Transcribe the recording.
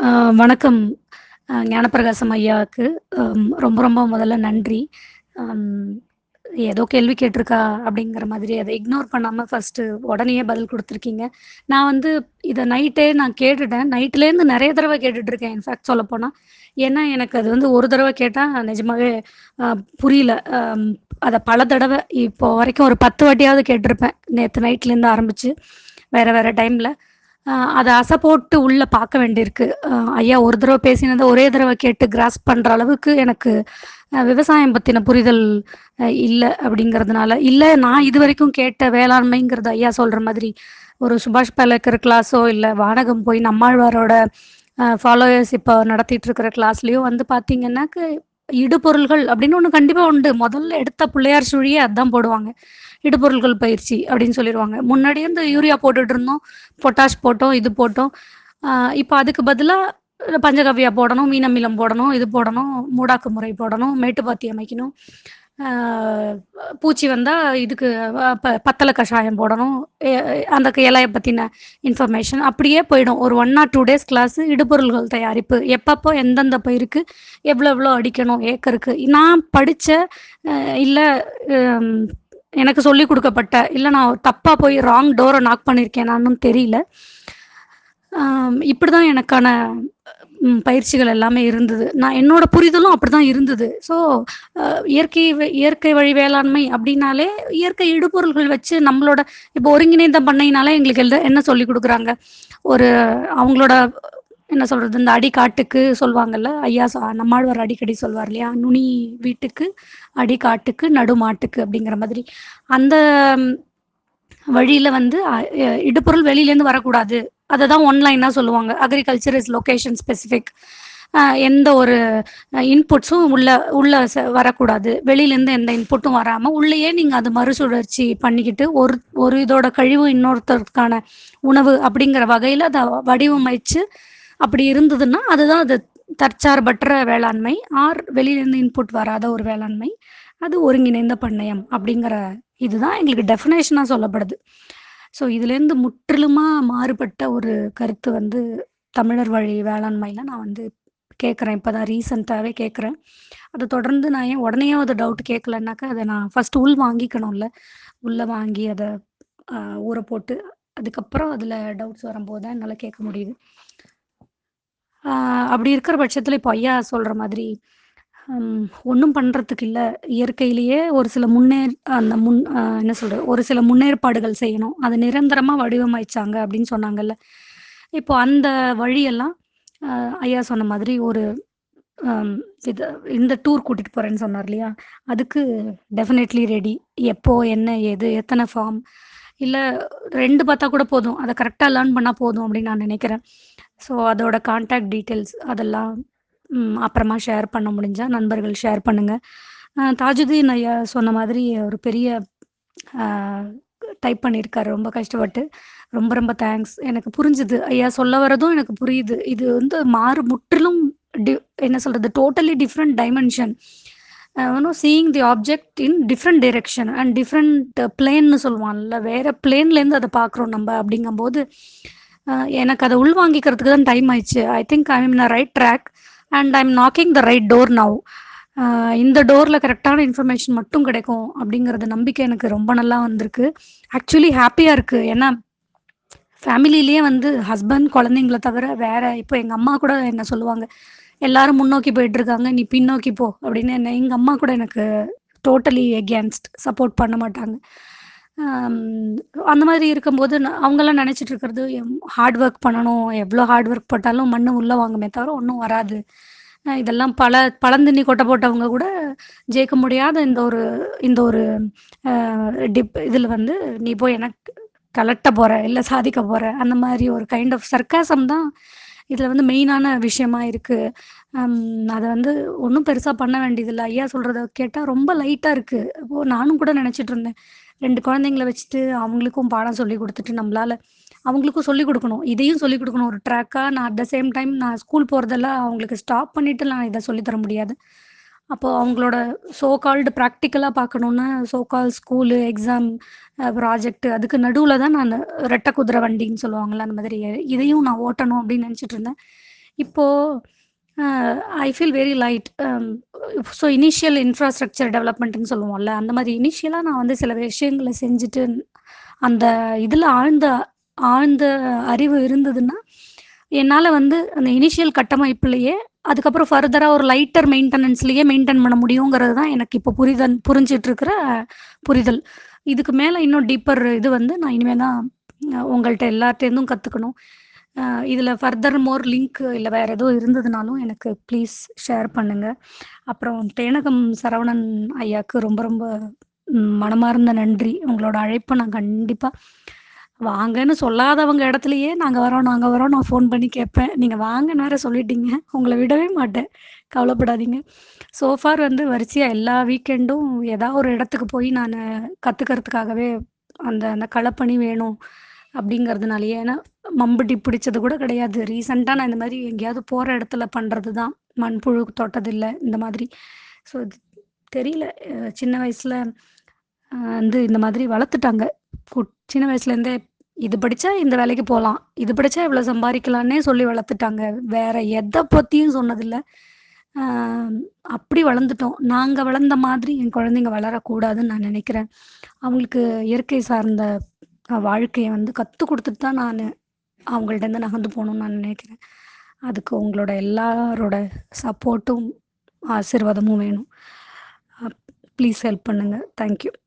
அ வணக்கம். அ ஞானப்பிரகாசம் ஐயாவுக்கு. அம் ரொம்ப ரொம்ப முதல்ல நன்றி. அம் ஏதோ கேள்வி கேட்டிருக்கா அப்படிங்கிற மாதிரி அத இக்னோர் பண்ணாம ஃபர்ஸ்ட்டு உடனேயே பதில் குடுத்துருக்கீங்க. நான் வந்து இத நைட்டே நான் கேட்டுட்டேன். நைட்லேருந்து நெறைய தடவ கேட்டுட்டுருக்கேன் இன்ஃபேக்ட் சொல்லப்போனா. ஏன்னா, எனக்கு அது வந்து ஒரு தடவ கேட்டா நிஜமாவே அ புரியல. அம் அத பல தடவ இப்போ வரைக்கும் ஒரு 10 வாட்டியாவது கேட்டிருப்பேன். நேத்து நைட்லேருந்து ஆரம்பிச்சு, வேற வேற டைம்ல. அ அத அசை போட்டு உள்ள பார்க்க வேண்டியிருக்கு. அ ஐயா ஒரு தடவ பேசினத ஒரே தடவ கேட்டு கிராஸ்ப் பண்ற அளவுக்கு எனக்கு அ விவசாயம் பத்தின புரிதல் அ இல்ல அப்படிங்கிறதுனால, இல்ல நான் இதுவரைக்கும் கேட்ட வேளாண்மைங்கிறது ஐயா சொல்ற மாதிரி ஒரு சுபாஷ் பாலேக்கர் கிளாஸோ, இல்ல வானகம் போய் நம்மாழ்வாரோட அ ஃபாலோயர்ஸ் இப்ப நடத்திட்டு இருக்கிற கிளாஸ்லயோ வந்து பார்த்தீங்கன்னாக்க, இடுபொருள்கள் அப்படின்னு ஒண்ணு கண்டிப்பா உண்டு. முதல்ல எடுத்த பிள்ளையார் சுழியே அதான் போடுவாங்க. இடுபொருள்கள் பயிற்சி அப்படின்னு சொல்லிருவாங்க. முன்னாடியே இந்த யூரியா போட்டுட்டு இருந்தோம். பொட்டாஷ் போட்டோம், இது போட்டோம். அ இப்ப அதுக்கு பதிலா பஞ்சகவ்யா போடணும், மீன் அமிலம் போடணும், இது போடணும், மூடாக்கு முறை போடணும், மேட்டுப்பாத்தி அமைக்கணும். அ பூச்சி வந்தா இதுக்கு அ ப பத்தல கஷாயம் போடணும். எ அந்த இலைய பத்தின இன்ஃபர்மேஷன் அப்படியே போயிடும். ஒரு 1 ஆர் 2 டேஸ் கிளாஸு இடுபொருள்கள் தயாரிப்பு. எப்பப்போ எந்தெந்த பயிருக்கு எவ்வளோ எவ்வளோ அடிக்கணும் ஏக்கருக்கு. நான் படிச்ச அ இல்ல அம் எனக்கு சொல்லிக் குடுக்கப்பட்ட, இல்ல நான் தப்பா போய் ராங் டோர நாக் பண்ணியிருக்கேனான்னும் தெரியல. அம் இப்படிதான் எனக்கான ம் பயிற்சிகள் எல்லாமே இருந்தது. நான் என்னோட புரிதலும் அப்படிதான் இருந்தது. ஸோ அ இயற்கை வ இயற்கை வழி வேளாண்மை அப்படின்னாலே, இயற்கை இடுபொருள்கள் வச்சு நம்மளோட இப்போ ஒருங்கிணைந்த பண்ணைனாலே எங்களுக்கு எல்ல என்ன சொல்லிக் குடுக்குறாங்க? ஒரு அவங்களோட என்ன சொல்றது? இந்த அடிக்காட்டுக்கு சொல்வாங்கல்ல. ஐயா சொ நம்மாழ்வார் அடிக்கடி சொல்வார் இல்லையா? "நுனி வீட்டுக்கு, அடிக்காட்டுக்கு, நடுமாட்டுக்கு" அப்படிங்கிற மாதிரி. அந்த வழியில வந்து அ எ இடுபொருள் வெளியிலேருந்து வரக்கூடாது. அத தான் ஒன் லைனா சொல்லுவாங்க. Agriculture is location specific. அ எந்த ஒரு அ இன்புட்ஸும் உள்ள உள்ள ச வரக்கூடாது. வெளியிலேருந்து எந்த இன்புட்டும் வராம, உள்ளேயே நீங்க அத மறுசுழற்சி பண்ணிக்கிட்டு, ஒரு ஒரு இதோட கழிவு இன்னொருத்தருக்கான உணவு அப்படிங்கிற வகையில அத வடிவமைச்சு, அப்படி இருந்ததுன்னா, அதுதான் அது தற்சார்பற்ற வேளாண்மை. ஆர் வெளியிலேருந்து இன்புட் வராத ஒரு வேளாண்மை. அது ஒருங்கிணைந்த பண்ணையம் அப்படிங்கிற இதுதான் எங்களுக்கு டெஃபினேஷனா சொல்லப்படுது. ஸோ இதுலேருந்து முற்றிலுமா மாறுபட்ட ஒரு கருத்து வந்து தமிழர் வழி வேளாண்மையில நான் வந்து கேட்குறேன். இப்ப தான் ரீசென்ட்டாவே கேட்குறேன். அத தொடர்ந்து நான் ஏன் உடனேயே அத டவுட் கேட்கலன்னாக்கா, அத நான் ஃபர்ஸ்ட்டு உள் வாங்கிக்கணும்ல. உள்ள வாங்கி அத அ ஊற போட்டு, அதுக்கப்புறம் அதில டவுட்ஸ் வரும்போது தான் என்னால கேட்க முடியுது. ஆ அப்படி இருக்கிற பட்சத்தில இப்போ ஐயா சொல்ற மாதிரி, ம் ஒண்ணும் பண்றதுக்கு இல்ல. இயற்கையிலேயே ஒரு சில முன்னேற் அந்த முன் அ என்ன சொல்றது? ஒரு சில முன்னேற்பாடுகள் செய்யணும். அத நிரந்தரமா வடிவமைச்சாங்க அப்படின்னு சொன்னாங்கல்ல. இப்போ அந்த வழியெல்லாம் அ ஐயா சொன்ன மாதிரி ஒரு அம் இது இந்த டூர் கூட்டிட்டு போறேன்னு சொன்னார் இல்லையா? அதுக்கு டெஃபினெட்லி ரெடி. எப்போ, என்ன, ஏது, எத்தன ஃபார்ம் இல்ல 2 பார்த்தா கூட போதும். அத கரெக்ட்டா லேர்ன் பண்ணா போதும் அப்படின்னு நான் நினைக்கிறேன். ஸோ அதோட கான்டாக்ட் டீட்டெயில்ஸ் அதெல்லாம் ம் அப்புறமா ஷேர் பண்ண முடிஞ்சா நண்பர்கள் ஷேர் பண்ணுங்க. அ தாஜுதீன் ஐயா சொன்ன மாதிரி ஒரு பெரிய அ டைப் பண்ணியிருக்காரு ரொம்ப கஷ்டப்பட்டு. ரொம்ப ரொம்ப தேங்க்ஸ். எனக்கு புரிஞ்சுது. ஐயா சொல்ல வரதும் எனக்கு புரியுது. இது வந்து மாறு முற்றிலும் டி என்ன சொல்றது? Totally different dimension. Uh you know seeing the object in different direction and different பிளேன்னு சொல்லுவான்ல. வேற பிளேன்லேருந்து அத பார்க்குறோம் நம்ப அப்படிங்கும்போது, அ எனக்கு அத உள்வாங்கிக்கிறதுக்கு தான் டைம் ஆயிடுச்சு. I think I am in a right track and I am knocking the right door now. அ இந்த டோர்ல கரெக்ட்டான இன்ஃபர்மேஷன் மட்டும் கிடைக்கும் அப்படிங்கிறது நம்பிக்கை எனக்கு ரொம்ப நல்லா வந்திருக்கு. ஆக்சுவலி ஹேப்பியா இருக்கு. ஏன்னா ஃபேமிலியிலேயே வந்து ஹஸ்பண்ட், குழந்தைங்கள தவிர வேற இப்போ எங்க அம்மா கூட என்ன சொல்லுவாங்க, "எல்லாரும் முன்னோக்கி போயிட்டுருக்காங்க. நீ பின்னோக்கி போ" அப்படின்னு என்ன எங்க அம்மா கூட எனக்கு டோட்டலி எகெயின்ஸ்ட் சப்போர்ட் பண்ண மாட்டாங்க. அம் அந்த மாதிரி இருக்கும்போது நான் அவங்கலாம் நினைச்சிட்டு இருக்கிறது, எம் ஹார்ட் ஒர்க் பண்ணணும். எவ்வளோ ஹார்ட் ஒர்க் போட்டாலும் மண்ணு உள்ள வாங்குமே தவிர ஒண்ணும் வராது. அ இதெல்லாம் பல பழந்தண்ணி கொட்ட போட்டவங்க கூட ஜெயிக்க முடியாத இந்த ஒரு இந்த ஒரு அ டிப் இதில வந்து நீ போய் என்ன கலட்ட போற, இல்ல சாதிக்க போற, அந்த மாரி ஒரு கைண்ட் ஆஃப் சர்க்காசம் தான் இதில வந்து மெயினான விஷயமா இருக்கு. அம் அத வந்து ஒண்ணும் பெருசா பண்ண வேண்டியதில்ல. ஐயா சொல்றத கேட்டா ரொம்ப லைட்டா இருக்கு. அப்போ நானும் கூட நினைச்சிட்டு இருந்தேன். 2 குழந்தைங்கள வச்சுட்டு அவங்களுக்கும் பாடம் சொல்லிக் குடுத்துட்டு நம்மளால அவங்களுக்கும் சொல்லிக் குடுக்கணும். இதையும் சொல்லிக் குடுக்கணும் ஒரு ட்ராக்கா. நான் அட் த சேம் டைம் நான் ஸ்கூல் போறதெல்லாம் அவங்களுக்கு ஸ்டாப் பண்ணிட்டு நான் இத சொல்லி தர முடியாது. அப்போ அவங்களோட சோ கால்டு பிராக்டிகலா பார்க்கணும்னா, so call school, exam, uh project அதுக்கு நடுவுல தான் நானு ரெட்டை குதிரை வண்டின்னு சொல்லுவாங்கல்ல, அந்த மாதிரி இதையும் நான் ஓட்டணும் அப்படின்னு நினைச்சிட்டு இருந்தேன். இப்போது I feel very light so initial infrastructure டெவலப்மெண்ட்டுன்னு சொல்லுவோம்ல அந்த மாதிரி இனிஷியலாக நான் வந்து சில விஷயங்களை செஞ்சுட்டு அந்த இதில் ஆழ்ந்த ஆழ்ந்த அறிவு இருந்ததுன்னா என்னால் வந்து அந்த இனிஷியல் கட்டமைப்புலேயே அதுக்கப்புறம் ஃபர்தராக ஒரு லைட்டர் மெயின்டெனன்ஸ்லேயே மெயின்டைன் பண்ண முடியுங்கிறது தான் எனக்கு இப்போ புரிதல் புரிஞ்சிட்டு இருக்கிற புரிதல் இதுக்கு மேலே இன்னும் டீப்பர் இது வந்து நான் இனிமேல் தான் அஹ், உங்கள்ட்ட எல்லார்ட்டேருந்தும் கற்றுக்கணும் இதில் ஃபர்தர் மோர் லிங்க் இல்லை வேறு எதுவும் இருந்ததுனாலும் எனக்கு ப்ளீஸ் ஷேர் பண்ணுங்கள் அப்புறம் தேனகம் சரவணன் ஐயாவுக்கு ரொம்ப ரொம்ப ம், மனமார்ந்த நன்றி உங்களோட அழைப்பை நான் கண்டிப்பாக வாங்கன்னு சொல்லாதவங்க இடத்துலையே நாங்கள் வரோம் நாங்கள் வரோம் நான் ஃபோன் பண்ணி கேட்பேன் நீங்கள் வாங்கன்னு வேற சொல்லிட்டீங்க உங்களை விடவே மாட்டேன் கவலைப்படாதீங்க சோஃபார் வந்து வரிசையாக எல்லா வீக்கெண்டும் ஏதாவது ஒரு இடத்துக்கு போய் நான் கற்றுக்கிறதுக்காகவே அந்த அந்த களப்பணி வேணும் அப்படிங்கிறதுனாலயே ஏன்னா மம்பட்டி பிடிச்சது கூட கிடையாது ரீசெண்டாக நான் இந்த மாதிரி எங்கேயாவது போகிற இடத்துல பண்ணுறது தான் மண்புழு தொட்டதில்லை இந்த மாதிரி ஸோ தெரியல அஹ் சின்ன வயசில் வந்து இந்த மாதிரி வளர்த்துட்டாங்க குட் சின்ன வயசுலேருந்தே இது படித்தா இந்த வேலைக்கு போகலாம் இது படித்தா இவ்வளோ சம்பாதிக்கலான்னே சொல்லி வளர்த்துட்டாங்க வேற எதை பற்றியும் சொன்னதில்லை ஆஹ் அப்படி வளர்ந்துட்டோம் நாங்கள் வளர்ந்த மாதிரி என் குழந்தைங்க வளரக்கூடாதுன்னு நான் நினைக்கிறேன் அவங்களுக்கு இயற்கை சார்ந்த அஹ், வாழ்க்கையை வந்து கற்றுக் கொடுத்துட்டு தான் நான் அவங்கள்ட்டேருந்து நகர்ந்து போகணும்னு நான் நினைக்கிறேன் அதுக்கு உங்களோட எல்லாரோட சப்போர்ட்டும் ஆசீர்வாதமும் வேணும் ப்ளீஸ் ஹெல்ப் பண்ணுங்கள் தேங்க்யூ